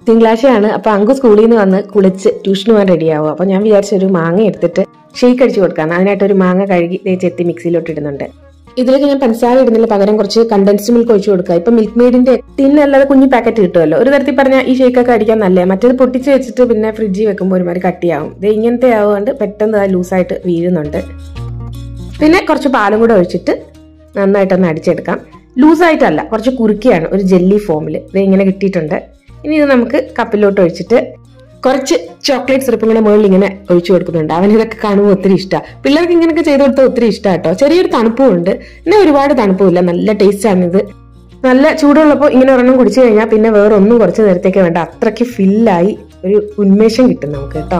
തിങ്കളാഴ്ചയാണ് അപ്പൊ അങ്കു സ്കൂളിൽ നിന്ന് വന്ന് കുളിച്ച് ട്യൂഷന് പോകാൻ റെഡിയാവും അപ്പൊ ഞാൻ വിചാരിച്ച ഒരു മാങ്ങ എടുത്തിട്ട് ഷെയ്ക്ക് അടിച്ചു കൊടുക്കാം അതിനായിട്ട് ഒരു മാങ്ങ കഴുകി ദേ ചെത്തി മിക്സിയിലോട്ട് ഇടുന്നുണ്ട് ഇതിലേക്ക് ഞാൻ പഞ്ചസാര ഇടുന്നില്ല പകരം കുറച്ച് കണ്ടൻസ്ഡ് മിൽക്ക് ഒഴിച്ചു കൊടുക്കുക ഇപ്പൊ മിൽക്ക് മെയ്ഡിന്റെ ടിന്നല്ലാതെ കുഞ്ഞു പാക്കറ്റ് കിട്ടുമല്ലോ ഒരു തരത്തിൽ പറഞ്ഞാൽ ഈ ഷേക്കൊക്കെ അടിക്കാൻ നല്ല മറ്റേത് പൊട്ടിച്ച് വെച്ചിട്ട് പിന്നെ ഫ്രിഡ്ജിൽ വെക്കുമ്പോൾ ഒരുമാതിരി കട്ടിയാവും ഇത് ഇങ്ങനത്തെ ആവുകൊണ്ട് പെട്ടെന്ന് അത് ലൂസായിട്ട് വീഴുന്നുണ്ട് പിന്നെ കുറച്ച് പാലും കൂടെ ഒഴിച്ചിട്ട് നന്നായിട്ടൊന്ന് അടിച്ചെടുക്കാം ലൂസായിട്ടല്ല കുറച്ച് കുറുക്കിയാണ് ഒരു ജെല്ലി ഫോമിൽ ഇത് ഇങ്ങനെ കിട്ടിയിട്ടുണ്ട് ഇനി ഇത് നമുക്ക് കപ്പിലോട്ട് ഒഴിച്ചിട്ട് കുറച്ച് ചോക്ലേറ്റ് സിറപ്പ് ഇങ്ങനെ മുകളിൽ ഇങ്ങനെ ഒഴിച്ചു കൊടുക്കുന്നുണ്ട് അവന് ഇതൊക്കെ കാണുമ്പോൾ ഒത്തിരി ഇഷ്ടമാണ് പിള്ളേർക്ക് ഇങ്ങനെയൊക്കെ ചെയ്ത് കൊടുത്താൽ ഒത്തിരി ഇഷ്ടമാണ് കേട്ടോ ചെറിയൊരു തണുപ്പും ഉണ്ട് പിന്നെ ഒരുപാട് തണുപ്പുമില്ല നല്ല ടേസ്റ്റ് ആണ് ഇത് നല്ല ചൂടുള്ളപ്പോൾ ഇങ്ങനെ ഒരെണ്ണം കുടിച്ചു കഴിഞ്ഞാൽ പിന്നെ വേറെ ഒന്നും കുറച്ച് നേരത്തേക്ക് വേണ്ട അത്രയ്ക്ക് ഫില്ലായി ഒരു ഉന്മേഷം കിട്ടും നമുക്ക് കേട്ടോ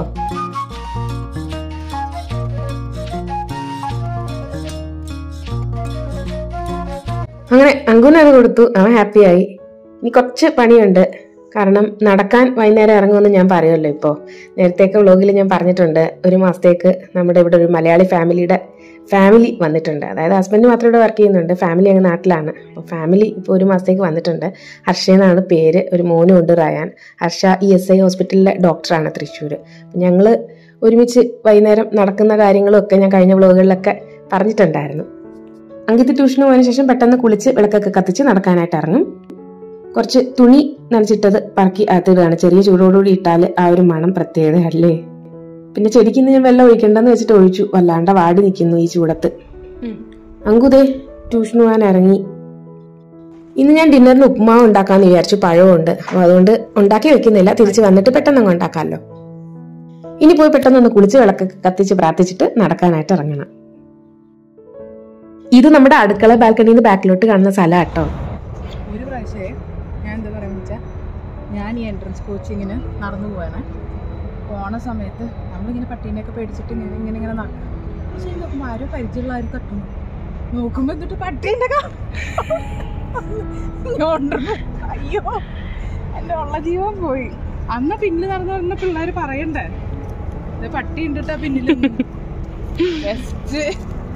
അങ്ങനെ അങ്കുന് അത് കൊടുത്തു അവൻ ഹാപ്പിയായി ഇനി കുറച്ച് പണിയുണ്ട് കാരണം നടക്കാൻ വൈകുന്നേരം ഇറങ്ങുമെന്ന് ഞാൻ പറയുമല്ലോ ഇപ്പോൾ നേരത്തെയൊക്കെ വ്ളോഗിൽ ഞാൻ പറഞ്ഞിട്ടുണ്ട് ഒരു മാസത്തേക്ക് നമ്മുടെ ഇവിടെ ഒരു മലയാളി ഫാമിലിയുടെ ഫാമിലി വന്നിട്ടുണ്ട് അതായത് ഹസ്ബൻഡ് മാത്രം ഇവിടെ വർക്ക് ചെയ്യുന്നുണ്ട് ഫാമിലി അങ്ങ് നാട്ടിലാണ് അപ്പോൾ ഫാമിലി ഇപ്പോൾ ഒരു മാസത്തേക്ക് വന്നിട്ടുണ്ട് ഹർഷ എന്നാണ് പേര് ഒരു മോനും ഉണ്ട് Ryan Harsha E S I ഹോസ്പിറ്റലിലെ ഡോക്ടറാണ് തൃശ്ശൂർ ഞങ്ങൾ ഒരുമിച്ച് വൈകുന്നേരം നടക്കുന്ന കാര്യങ്ങളും ഒക്കെ ഞാൻ കഴിഞ്ഞ വ്ളോഗുകളിലൊക്കെ പറഞ്ഞിട്ടുണ്ടായിരുന്നു അങ്കിത്ത് ട്യൂഷന് പോയതിനു ശേഷം പെട്ടെന്ന് കുളിച്ച് വിളക്കൊക്കെ കത്തിച്ച് നടക്കാനായിട്ട് ഇറങ്ങും കുറച്ച് തുണി നനച്ചിട്ടത് പറക്കി അകത്തിടുകയാണ് ചെറിയ ചൂടോടുകൂടി ഇട്ടാൽ ആ ഒരു മണം പ്രത്യേകത അല്ലേ പിന്നെ ചെടിക്ക് ഇന്ന് ഞാൻ വെള്ളം ഒഴിക്കണ്ടെന്ന് വെച്ചിട്ട് ഒഴിച്ചു വല്ലാണ്ട വാടി നിൽക്കുന്നു ഈ ചൂടത്ത് അങ്കുതേ ട്യൂഷന് പോകാൻ ഇറങ്ങി ഇന്ന് ഞാൻ ഡിന്നറിന് ഉപ്പുമാവ് ഉണ്ടാക്കാന്ന് വിചാരിച്ചു പഴമുണ്ട് അപ്പോൾ അതുകൊണ്ട് ഉണ്ടാക്കി വെക്കുന്നില്ല തിരിച്ച് വന്നിട്ട് പെട്ടെന്ന് അങ്ങ് ഉണ്ടാക്കാമല്ലോ ഇനി പോയി പെട്ടെന്ന് ഒന്ന് കുളിച്ച് വിളക്കൊക്കെ കത്തിച്ച് പ്രാർത്ഥിച്ചിട്ട് നടക്കാനായിട്ട് ഇറങ്ങണം ഇത് നമ്മുടെ അടുക്കള ബാൽക്കണിയിൽ നിന്ന് ബാക്കിലോട്ട് കാണുന്ന സ്ഥലം കേട്ടോ ഒരു പ്രാവശ്യമേ ഞാൻ എന്താ പറയുക വെച്ചാൽ ഞാൻ ഈ എൻട്രൻസ് കോച്ചിങ്ങിന് നടന്നു പോവാണ് പോണ സമയത്ത് നമ്മളിങ്ങനെ പട്ടീനെയൊക്കെ പേടിച്ചിട്ട് ഇങ്ങനെ ഇങ്ങനെ ഇങ്ങനെ നടക്കും പക്ഷെ നോക്കുമ്പോൾ ആരോ പരിചയമുള്ള ആരും തട്ടുന്നു നോക്കുമ്പോൾ എന്നിട്ട് പട്ടീൻ്റെ അയ്യോ എൻ്റെ ഉള്ള ജീവൻ പോയി അന്ന് പിന്നിൽ നടന്നു പറഞ്ഞ പിള്ളേർ പറയണ്ടേ ഇത് പട്ടി ഉണ്ടിട്ടാ പിന്നിൽ ബെസ്റ്റ്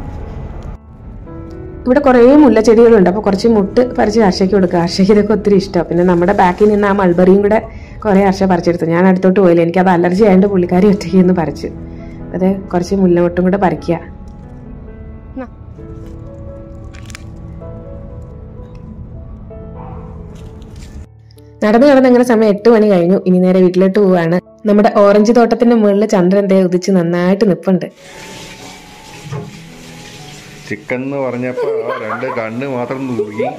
ഇവിടെ കുറേ മുല്ലച്ചെടികളുണ്ട് അപ്പോൾ കുറച്ച് മുട്ട് പറിച്ച് ഹർഷയ്ക്ക് കൊടുക്കുക ഹർഷയ്ക്ക് ഇതൊക്കെ ഒത്തിരി ഇഷ്ടമാണ് പിന്നെ നമ്മുടെ ബാക്കിൽ നിന്ന് ആ മൾബറിയും കൂടെ കുറേ ഹർഷ പറിച്ചെടുത്തു ഞാൻ അടുത്തോട്ട് പോയില്ല എനിക്ക് അത് അലർജി ആയതുകൊണ്ട് പുള്ളിക്കാരി ഒറ്റയ്ക്ക് നിന്ന് പറിച്ചു അതെ കുറച്ച് മുല്ലമുട്ടും കൂടെ പറിക്കുക നടന്നു നടന്ന് അങ്ങനെ സമയം എട്ട് മണി കഴിഞ്ഞു ഇനി നേരെ വീട്ടിലോട്ട് പോവാണ് നമ്മുടെ ഓറഞ്ച് തോട്ടത്തിന്റെ മുകളിൽ ചന്ദ്രൻ ദേ ഉദിച്ച് നന്നായിട്ട് നിപ്പുണ്ട് ചിക്കൻ എന്ന് പറഞ്ഞപ്പോ ആ രണ്ട് കണ്ണ് മാത്രം തൂക്കി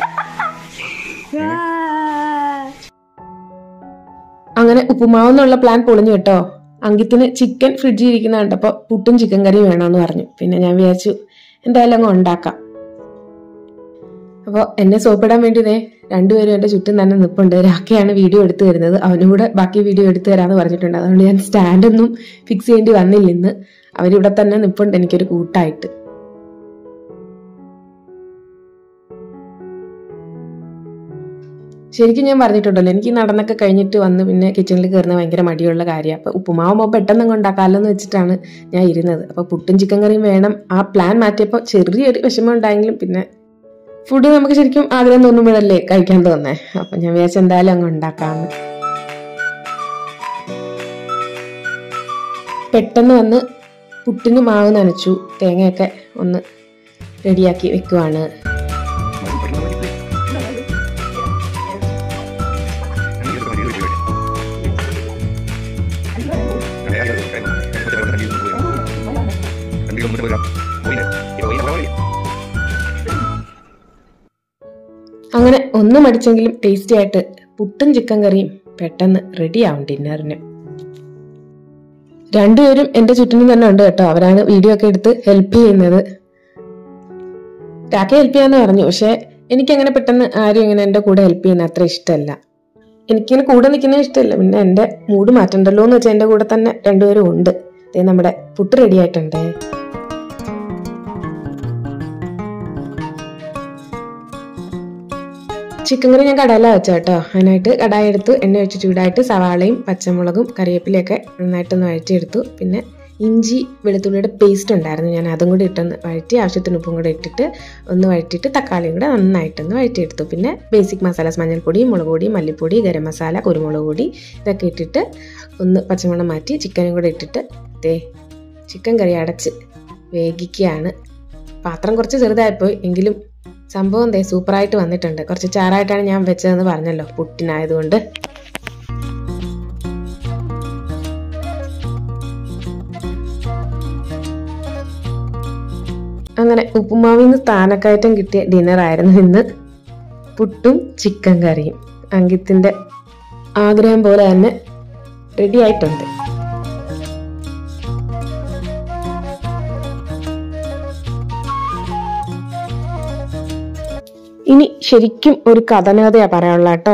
അങ്ങനെ ഉപ്പുമാവെന്നുള്ള പ്ലാൻ പൊളിഞ്ഞു കേട്ടോ അങ്കിത്തിന് ചിക്കൻ ഫ്രിഡ്ജിൽ ഇരിക്കുന്ന കണ്ടപ്പോൾ പുട്ടും ചിക്കൻ കറിയും വേണമെന്ന് പറഞ്ഞു പിന്നെ ഞാൻ വിചാരിച്ചു എന്തായാലും അങ്ങ് ഉണ്ടാക്കാം അപ്പോൾ എന്നെ സോപ്പിടാൻ വേണ്ടി ദേ രണ്ടുപേരും എൻ്റെ ചുറ്റും തന്നെ നിൽപ്പുണ്ട് രാക്കയാണ് വീഡിയോ എടുത്തു തരുന്നത് അവനും കൂടെ ബാക്കി വീഡിയോ എടുത്തു തരാമെന്ന് പറഞ്ഞിട്ടുണ്ട് അതുകൊണ്ട് ഞാൻ സ്റ്റാൻഡൊന്നും ഫിക്സ് ചെയ്യേണ്ടി വന്നില്ല ഇന്ന് അവരിവിടെ തന്നെ നിൽപ്പുണ്ട് എനിക്കൊരു കൂട്ടായിട്ട് ശരിക്കും ഞാൻ പറഞ്ഞിട്ടുണ്ടല്ലോ എനിക്ക് ഈ നടന്നൊക്കെ കഴിഞ്ഞിട്ട് വന്ന് പിന്നെ കിച്ചണിൽ കയറുന്ന ഭയങ്കര മടിയുള്ള കാര്യമാണ് അപ്പോൾ ഉപ്പുമാവുമ്പോൾ പെട്ടെന്ന് അങ്ങ് ഉണ്ടാക്കാമല്ലോ എന്ന് വെച്ചിട്ടാണ് ഞാൻ ഇരുന്നത് അപ്പോൾ പുട്ടും ചിക്കൻ കറിയും വേണം ആ പ്ലാൻ മാറ്റിയപ്പോൾ ചെറിയൊരു വിഷമം ഉണ്ടായെങ്കിലും പിന്നെ ഫുഡ് നമുക്ക് ശരിക്കും ആഗ്രഹം തോന്നുമ്പോഴല്ലേ കഴിക്കാൻ തോന്നേ അപ്പം ഞാൻ വിചാരിച്ച എന്തായാലും അങ്ങ് ഉണ്ടാക്കാമെന്ന് പെട്ടെന്ന് വന്ന് പുട്ടിന് മാവ് നനച്ചു തേങ്ങയൊക്കെ ഒന്ന് റെഡിയാക്കി വെക്കുവാണ് അങ്ങനെ ഒന്നും അടിച്ചെങ്കിലും ടേസ്റ്റി ആയിട്ട് പുട്ടും ചിക്കൻ കറിയും പെട്ടെന്ന് റെഡിയാവും ഡിന്നറിന് രണ്ടുപേരും എന്റെ ചുറ്റിനും തന്നെ ഉണ്ട് കേട്ടോ അവരാണ് വീഡിയോ ഒക്കെ എടുത്ത് ഹെൽപ്പ് ചെയ്യുന്നത് രാക്കെ ഹെൽപ്പ് ചെയ്യാന്ന് പറഞ്ഞു പക്ഷെ എനിക്കങ്ങനെ പെട്ടെന്ന് ആരും ഇങ്ങനെ എന്റെ കൂടെ ഹെൽപ്പ് ചെയ്യുന്ന അത്ര ഇഷ്ടമല്ല എനിക്കിങ്ങനെ കൂടെ നിൽക്കുന്നത് ഇഷ്ടമല്ല പിന്നെ എന്റെ മൂഡ് മാറ്റണ്ടല്ലോ എന്ന് വെച്ചാൽ എന്റെ കൂടെ തന്നെ രണ്ടുപേരും ഉണ്ട് ദേ നമ്മുടെ പുട്ട് റെഡി ആയിട്ടുണ്ട് ചിക്കൻ കറി ഞാൻ കടയിലാണ് വെച്ച കേട്ടോ അതിനായിട്ട് കടായി എടുത്ത് എണ്ണ ഒഴിച്ച് ചൂടായിട്ട് സവാളയും പച്ചമുളകും കറിവേപ്പിലയൊക്കെ നന്നായിട്ടൊന്ന് വഴറ്റിയെടുത്തു പിന്നെ ഇഞ്ചി വെളുത്തുള്ളിയുടെ പേസ്റ്റ് ഉണ്ടായിരുന്നു ഞാൻ അതും കൂടി ഇട്ടൊന്ന് വഴറ്റി ആവശ്യത്തിന് ഉപ്പും കൂടെ ഇട്ടിട്ട് ഒന്ന് വഴറ്റിയിട്ട് തക്കാളിയും കൂടെ നന്നായിട്ടൊന്ന് വഴറ്റിയെടുത്തു പിന്നെ ബേസിക് മസാലാസ് മഞ്ഞൾപ്പൊടി മുളക് പൊടി മല്ലിപ്പൊടി ഗരം മസാല കുരുമുളക് പൊടി ഇതൊക്കെ ഇട്ടിട്ട് ഒന്ന് പച്ചമണം മാറ്റി ചിക്കനും കൂടെ ഇട്ടിട്ട് ദേ ചിക്കൻ കറി അടച്ച് വേവിക്കുകയാണ് പാത്രം കുറച്ച് ചെറുതായിപ്പോയി എങ്കിലും സംഭവം ദേ സൂപ്പറായിട്ട് വന്നിട്ടുണ്ട് കുറച്ച് ചാറായിട്ടാണ് ഞാൻ വെച്ചതെന്ന് പറഞ്ഞല്ലോ പുട്ടിനായതുകൊണ്ട് അങ്ങനെ ഉപ്പുമാവിൽ നിന്ന് സ്ഥാനക്കയറ്റം കിട്ടിയ ഡിന്നറായിരുന്നു ഇന്ന് പുട്ടും ചിക്കൻ കറിയും അങ്കിത്തിന്റെ ആഗ്രഹം പോലെ തന്നെ റെഡി ആയിട്ടുണ്ട് ഇനി ശരിക്കും ഒരു കഥനകഥയാ പറയാനുള്ള കേട്ടോ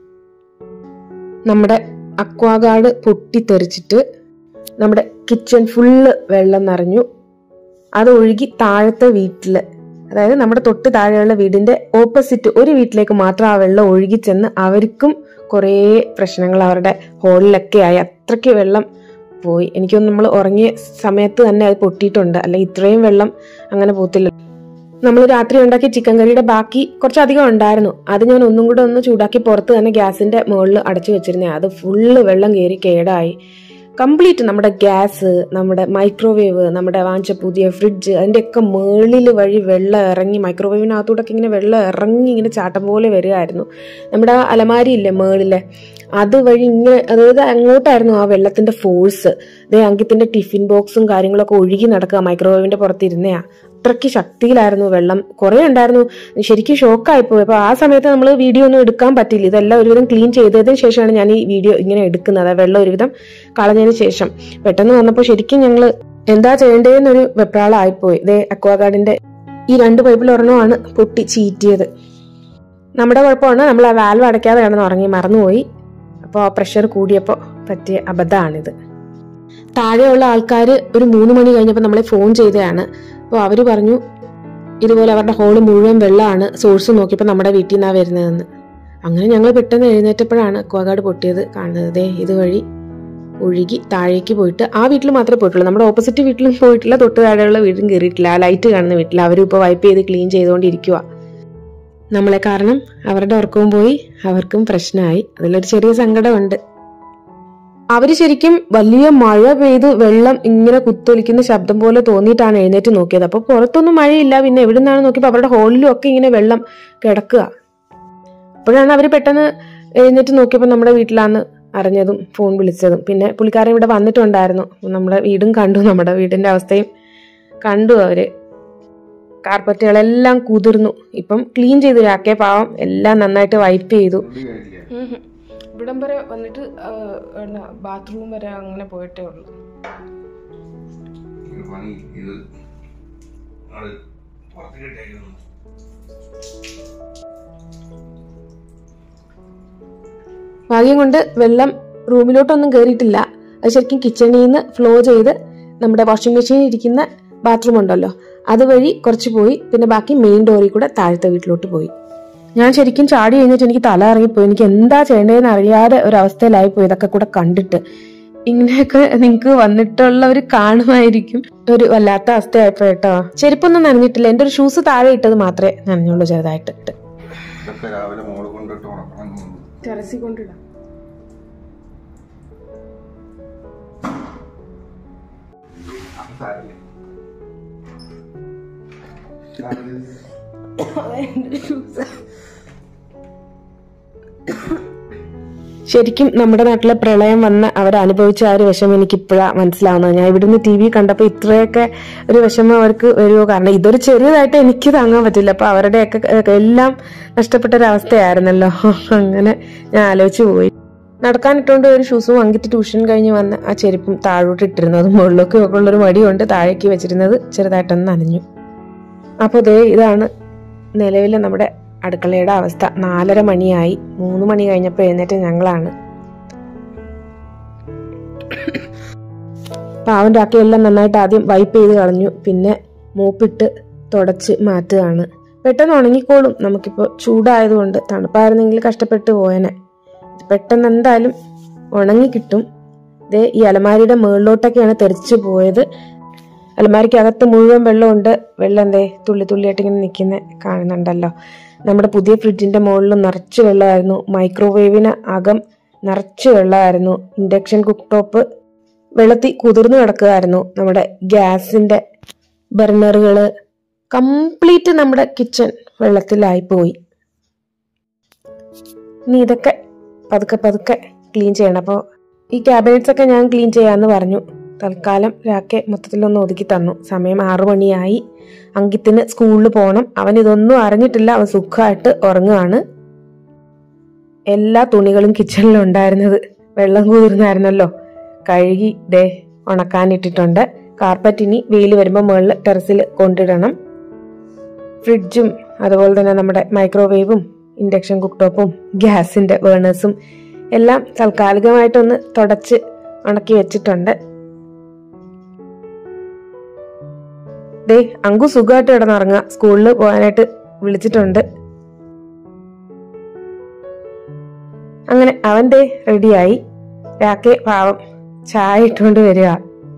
നമ്മുടെ അക്വാഗാർഡ് പൊട്ടിത്തെറിച്ചിട്ട് നമ്മുടെ കിച്ചൺ ഫുള്ള് വെള്ളം നിറഞ്ഞു അത് ഒഴുകി താഴത്തെ വീട്ടില് അതായത് നമ്മുടെ തൊട്ട് താഴെയുള്ള വീടിന്റെ ഓപ്പോസിറ്റ് ഒരു വീട്ടിലേക്ക് മാത്രം ആ വെള്ളം ഒഴുകി ചെന്ന് അവർക്കും കുറേ പ്രശ്നങ്ങൾ അവരുടെ ഹോളിലൊക്കെ ആയി അത്രയ്ക്ക് വെള്ളം പോയി എനിക്കൊന്ന് നമ്മൾ ഉറങ്ങിയ സമയത്ത് തന്നെ അത് പൊട്ടിയിട്ടുണ്ട് അല്ല ഇത്രയും വെള്ളം അങ്ങനെ പോത്തില്ല നമ്മൾ രാത്രി ഉണ്ടാക്കിയ ചിക്കൻ കറിയുടെ ബാക്കി കുറച്ചധികം ഉണ്ടായിരുന്നു അത് ഞാൻ ഒന്നും കൂടെ ഒന്ന് ചൂടാക്കി പുറത്ത് തന്നെ ഗ്യാസിന്റെ മുകളിൽ അടച്ചു വെച്ചിരുന്നേ അത് ഫുള്ള് വെള്ളം കയറി കേടായി കംപ്ലീറ്റ് നമ്മുടെ ഗ്യാസ് നമ്മുടെ മൈക്രോവേവ് നമ്മുടെ വാങ്ങിച്ച പുതിയ ഫ്രിഡ്ജ് അതിൻ്റെയൊക്കെ മേളിൽ വഴി വെള്ളം ഇറങ്ങി മൈക്രോവേവിനകത്തൂടൊക്കെ ഇങ്ങനെ വെള്ളം ഇറങ്ങി ഇങ്ങനെ ചാട്ടം പോലെ വരികയായിരുന്നു നമ്മുടെ ആ അലമാരി ഇല്ലേ മേളിലെ അത് വഴി ഇങ്ങനെ അതായത് അങ്ങോട്ടായിരുന്നു ആ വെള്ളത്തിന്റെ ഫോഴ്സ് ദേ അങ്കിത്തിന്റെ ടിഫിൻ ബോക്സും കാര്യങ്ങളൊക്കെ ഒഴുകി നടക്കുക മൈക്രോവേവിന്റെ പുറത്തിരുന്നയാ അത്രയ്ക്ക് ശക്തിയിലായിരുന്നു വെള്ളം കുറെ ഉണ്ടായിരുന്നു ശരിക്കും ഷോക്കായിപ്പോയി അപ്പൊ ആ സമയത്ത് നമ്മൾ വീഡിയോ ഒന്നും എടുക്കാൻ പറ്റില്ല ഇതെല്ലാം ഒരുവിധം ക്ലീൻ ചെയ്തതിന് ശേഷമാണ് ഞാൻ ഈ വീഡിയോ ഇങ്ങനെ എടുക്കുന്നത് അതായത് വെള്ളം ഒരുവിധം കളഞ്ഞതിന് ശേഷം പെട്ടെന്ന് വന്നപ്പോൾ ശരിക്കും ഞങ്ങൾ എന്താ ചെയ്യേണ്ടതെന്നൊരു വെപ്രാളമായിപ്പോയി ഇതേ അക്വാഗാർഡിന്റെ ഈ രണ്ട് പൈപ്പിൽ ഒരെണ്ണമാണ് പൊട്ടി ചീറ്റിയത് നമ്മുടെ കുഴപ്പമാണ് നമ്മൾ ആ വാൽവ് അടയ്ക്കാതെ കിടന്ന് ഉറങ്ങി മറന്നുപോയി അപ്പോൾ ആ പ്രഷർ കൂടിയപ്പോൾ പറ്റിയ അബദ്ധമാണിത് താഴെയുള്ള ആൾക്കാർ ഒരു മൂന്ന് മണി കഴിഞ്ഞപ്പോൾ നമ്മളെ ഫോൺ ചെയ്തതാണ് അപ്പോൾ അവർ പറഞ്ഞു ഇതുപോലെ അവരുടെ ഹോള് മുഴുവൻ വെള്ളമാണ് സോഴ്സ് നോക്കിയപ്പോൾ നമ്മുടെ വീട്ടിൽ നിന്നാണ് വരുന്നതെന്ന് അങ്ങനെ ഞങ്ങൾ പെട്ടെന്ന് എഴുന്നേറ്റപ്പോഴാണ് അക്വാഗാർഡ് പൊട്ടിയത് കാണുന്നത് ദേ ഇതുവഴി ഒഴുകി താഴേക്ക് പോയിട്ട് ആ വീട്ടിൽ മാത്രമേ പോയിട്ടുള്ളൂ നമ്മുടെ ഓപ്പോസിറ്റ് വീട്ടിലും പോയിട്ടില്ല തൊട്ട് താഴെയുള്ള വീടും കയറിയിട്ടില്ല ആ ലൈറ്റ് കാണുന്ന വീട്ടിൽ അവരും ഇപ്പോൾ വൈപ്പ് ചെയ്ത് ക്ലീൻ ചെയ്തുകൊണ്ടിരിക്കുക നമ്മളെ കാരണം അവരുടെ ഉറക്കവും പോയി അവർക്കും പ്രശ്നമായി അതിലൊരു ചെറിയ സങ്കടമുണ്ട് അവര് ശരിക്കും വലിയ മഴ പെയ്ത് വെള്ളം ഇങ്ങനെ കുത്തൊലിക്കുന്ന ശബ്ദം പോലെ തോന്നിയിട്ടാണ് എഴുന്നേറ്റ് നോക്കിയത് അപ്പൊ പുറത്തൊന്നും മഴയില്ല പിന്നെ എവിടെ നിന്നാണ് നോക്കിയപ്പോൾ അവരുടെ ഹോളിലും ഒക്കെ ഇങ്ങനെ വെള്ളം കിടക്കുക അപ്പോഴാണ് അവർ പെട്ടെന്ന് എഴുന്നേറ്റ് നോക്കിയപ്പോൾ നമ്മുടെ വീട്ടിലാന്ന് അറിഞ്ഞതും ഫോൺ വിളിച്ചതും പിന്നെ പുള്ളിക്കാരൻ ഇവിടെ വന്നിട്ടുണ്ടായിരുന്നു നമ്മുടെ വീടും കണ്ടു നമ്മുടെ വീടിന്റെ അവസ്ഥയും കണ്ടു അവര് കാർപ്പറ്റുകളെല്ലാം കുതിർന്നു ഇപ്പം ക്ലീൻ ചെയ്തു രാക്കേ പാവം എല്ലാം നന്നായിട്ട് വൈപ്പ് ചെയ്തു ഇവിടം വരെ വന്നിട്ട് ബാത്റൂം വരെ അങ്ങനെ പോയിട്ടേ ഉള്ളൂ ഇത് പണി ഇത് ആള് പുറത്തിട്ടേക്കുന്നു ഭാഗ്യം കൊണ്ട് വെള്ളം റൂമിലോട്ടൊന്നും കയറിയിട്ടില്ല അത് ശരിക്കും കിച്ചണിൽ നിന്ന് ഫ്ലോ ചെയ്ത് നമ്മുടെ വാഷിംഗ് മെഷീനിൽ ഇരിക്കുന്ന ബാത്റൂം ഉണ്ടല്ലോ അതുവഴി കുറച്ച് പോയി പിന്നെ ബാക്കി മെയിൻ ഡോറിൽ കൂടെ താഴത്തെ വീട്ടിലോട്ട് പോയി ഞാൻ ശരിക്കും ചാടി കഴിഞ്ഞിട്ട് എനിക്ക് തല ഇറങ്ങിപ്പോയി എനിക്ക് എന്താ ചെയ്യേണ്ടതെന്ന് അറിയാതെ ഒരു അവസ്ഥയിലായി പോയി ഇതൊക്കെ കൂടെ കണ്ടിട്ട് ഇങ്ങനെയൊക്കെ നിങ്ങൾക്ക് വന്നിട്ടുള്ളവർ കാണുമായിരിക്കും ഒരു വല്ലാത്ത അവസ്ഥയായിപ്പോ കേട്ടോ ചെരുപ്പൊന്നും നനഞ്ഞിട്ടില്ല എന്റെ ഒരു ഷൂസ് താഴെ ഇട്ടത് മാത്രമേ നനഞ്ഞുള്ളൂ ചെറുതായിട്ട് ഇതൊക്കെ രാവിലെ മോള് കൊണ്ടിട്ട് ഉണക്കണം ടെറസിൽ കൊണ്ടിടാം അത് സാരമില്ല ശരിക്കും നമ്മുടെ നാട്ടിലെ പ്രളയം വന്ന് അവരനുഭവിച്ച ആ ഒരു വിഷമം എനിക്ക് ഇപ്പോഴാണ് മനസ്സിലാവുന്നത് ഞാൻ ഇവിടുന്ന് ടി വി കണ്ടപ്പോൾ ഇത്രയൊക്കെ ഒരു വിഷമം അവർക്ക് വരുമോ കാരണം ഇതൊരു ചെറിയതായിട്ട് എനിക്ക് താങ്ങാൻ പറ്റില്ല അപ്പൊ അവരുടെയൊക്കെ എല്ലാം നഷ്ടപ്പെട്ട ഒരു അവസ്ഥയായിരുന്നല്ലോ അങ്ങനെ ഞാൻ ആലോചിച്ചു പോയി നടക്കാൻ ഇട്ടുകൊണ്ട് ഒരു ഷൂസും അങ്കിട്ട് ട്യൂഷൻ കഴിഞ്ഞ് വന്ന് ആ ചെരുപ്പും താഴോട്ട് ഇട്ടിരുന്നു അത് മുകളിലൊക്കെ ഒക്കെ ഉള്ളൊരു മടിയുണ്ട് താഴേക്ക് വെച്ചിരുന്നത് ചെറുതായിട്ടൊന്ന് നനഞ്ഞു അപ്പോൾ ദേ ഇതാണ് നിലവിലെ നമ്മുടെ അടുക്കളയുടെ അവസ്ഥ നാലര മണിയായി മൂന്ന് മണി കഴിഞ്ഞപ്പോൾ എഴുന്നേറ്റ് ഞങ്ങളാണ് പാവം രാക്കിയെല്ലാം നന്നായിട്ട് ആദ്യം വൈപ്പ് ചെയ്ത് കളഞ്ഞു പിന്നെ മൂപ്പിട്ട് തുടച്ച് മാറ്റുകയാണ് പെട്ടെന്ന് ഉണങ്ങിക്കോളും നമുക്കിപ്പോൾ ചൂടായതുകൊണ്ട് തണുപ്പായിരുന്നെങ്കിൽ കഷ്ടപ്പെട്ട് പോയനെ ഇത് പെട്ടെന്ന് എന്തായാലും ഉണങ്ങി കിട്ടും ദേ ഈ അലമാരിയുടെ മുകളിലോട്ടൊക്കെയാണ് തെറിച്ചു പോയത് അലമാരിക്കകത്ത് മുഴുവൻ വെള്ളമുണ്ട് വെള്ളം എന്തേ തുള്ളി തുള്ളിയായിട്ട് ഇങ്ങനെ നിൽക്കുന്ന കാണുന്നുണ്ടല്ലോ നമ്മുടെ പുതിയ ഫ്രിഡ്ജിന്റെ മുകളിൽ നിറച്ച് വെള്ളമായിരുന്നു മൈക്രോവേവിന് അകം നിറച്ച് വെള്ളമായിരുന്നു ഇൻഡക്ഷൻ കുക്ക് ടോപ്പ് വെള്ളത്തിൽ കുതിർന്നു കിടക്കുകയായിരുന്നു നമ്മുടെ ഗ്യാസിന്റെ ബർണറുകള് കംപ്ലീറ്റ് നമ്മുടെ കിച്ചൺ വെള്ളത്തിലായി പോയി ഇനി ഇതൊക്കെ പതുക്കെ പതുക്കെ ക്ലീൻ ചെയ്യണം അപ്പോൾ ഈ ക്യാബിനറ്റ്സ് ഒക്കെ ഞാൻ ക്ലീൻ ചെയ്യാമെന്ന് പറഞ്ഞു തൽക്കാലം രാക്കെ മൊത്തത്തിലൊന്ന് ഒതുക്കി തന്നു സമയം ആറു മണിയായി അങ്കിത്തിന് സ്കൂളിൽ പോകണം അവൻ ഇതൊന്നും അറിഞ്ഞിട്ടില്ല അവൻ സുഖമായിട്ട് ഉറങ്ങുകയാണ് എല്ലാ തുണികളും കിച്ചണിലും ഉണ്ടായിരുന്നത് വെള്ളം കുതിർന്നായിരുന്നല്ലോ കഴുകി ദേ ഉണക്കാനിട്ടിട്ടുണ്ട് കാർപ്പറ്റ് ഇനി വെയിൽ വരുമ്പോൾ മുകളിൽ ടെറസിൽ കൊണ്ടിടണം ഫ്രിഡ്ജും അതുപോലെ തന്നെ നമ്മുടെ മൈക്രോവേവും ഇൻഡക്ഷൻ കുക്ക് ടോപ്പും ഗ്യാസിന്റെ ബേണേഴ്സും എല്ലാം താൽക്കാലികമായിട്ടൊന്ന് തുടച്ച് ഉണക്കി വെച്ചിട്ടുണ്ട് ദേ അങ്കു സുഖമായിട്ട് കിടന്നുറങ്ങുക സ്കൂളിൽ പോകാനായിട്ട് വിളിച്ചിട്ടുണ്ട് അങ്ങനെ അവൻ ദേ റെഡിയായി രാക്കെ പാവം ചായ ഇട്ടുകൊണ്ട് വരിക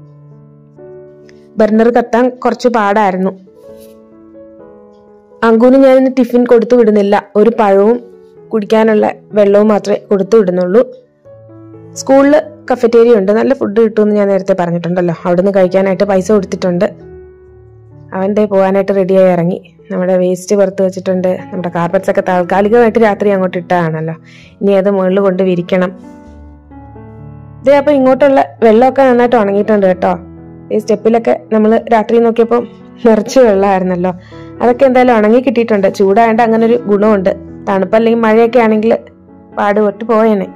ബർണർ കത്താൻ കുറച്ച് പാടായിരുന്നു അങ്കുവിന് ഞാൻ ഇന്ന് ടിഫിൻ കൊടുത്തു വിടുന്നില്ല ഒരു പഴവും കുടിക്കാനുള്ള വെള്ളവും മാത്രമേ കൊടുത്തു വിടുന്നുള്ളൂ സ്കൂളിൽ കഫറ്റേരിയ ഉണ്ട് നല്ല ഫുഡ് കിട്ടുമെന്ന് ഞാൻ നേരത്തെ പറഞ്ഞിട്ടുണ്ടല്ലോ അവിടുന്ന് കഴിക്കാനായിട്ട് പൈസ കൊടുത്തിട്ടുണ്ട് അവൻ്റെ പോകാനായിട്ട് റെഡിയായി ഇറങ്ങി നമ്മുടെ വേസ്റ്റ് പുറത്ത് വെച്ചിട്ടുണ്ട് നമ്മുടെ കാർപ്പറ്റ്സ് ഒക്കെ താൽക്കാലികമായിട്ട് രാത്രി അങ്ങോട്ട് ഇട്ടതാണല്ലോ ഇനി അത് മുകളിൽ കൊണ്ട് വിരിക്കണം ഇതേ അപ്പൊ ഇങ്ങോട്ടുള്ള വെള്ളമൊക്കെ നന്നായിട്ട് ഉണങ്ങിയിട്ടുണ്ട് കേട്ടോ ഈ സ്റ്റെപ്പിലൊക്കെ നമ്മൾ രാത്രി നോക്കിയപ്പോൾ നിറച്ച് വെള്ളമായിരുന്നല്ലോ അതൊക്കെ എന്തായാലും ഉണങ്ങി കിട്ടിയിട്ടുണ്ട് ചൂടായതുകൊണ്ട് അങ്ങനെ ഒരു ഗുണമുണ്ട് തണുപ്പല്ലെങ്കിൽ മഴയൊക്കെ ആണെങ്കിൽ പാടുപെട്ട് പോയേനെ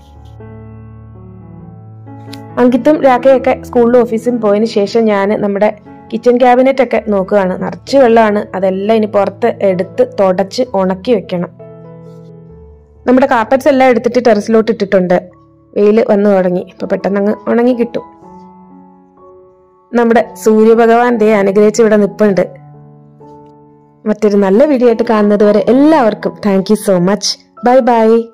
അങ്കിത്തും രാക്കയൊക്കെ സ്കൂളിലും ഓഫീസിലും പോയതിന് ശേഷം ഞാൻ നമ്മുടെ കിച്ചൺ ക്യാബിനറ്റ് ഒക്കെ നോക്കുകയാണ് നിറച്ച് വെള്ളമാണ് അതെല്ലാം ഇനി പുറത്ത് എടുത്ത് തുടച്ച് ഉണക്കി വെക്കണം നമ്മുടെ കാർപ്പറ്റ്സ് എല്ലാം എടുത്തിട്ട് ടെറസിലോട്ട് ഇട്ടിട്ടുണ്ട് വെയിൽ വന്നു തുടങ്ങി ഇപ്പൊ പെട്ടെന്ന് അങ്ങ് ഉണങ്ങി കിട്ടും നമ്മുടെ സൂര്യഭഗവാൻ ദേ അനുഗ്രഹിച്ച് ഇവിടെ നിപ്പുണ്ട് മറ്റൊരു നല്ല വീഡിയോ ആയിട്ട് കാണുന്നത് വരെ എല്ലാവർക്കും thank you so much bye by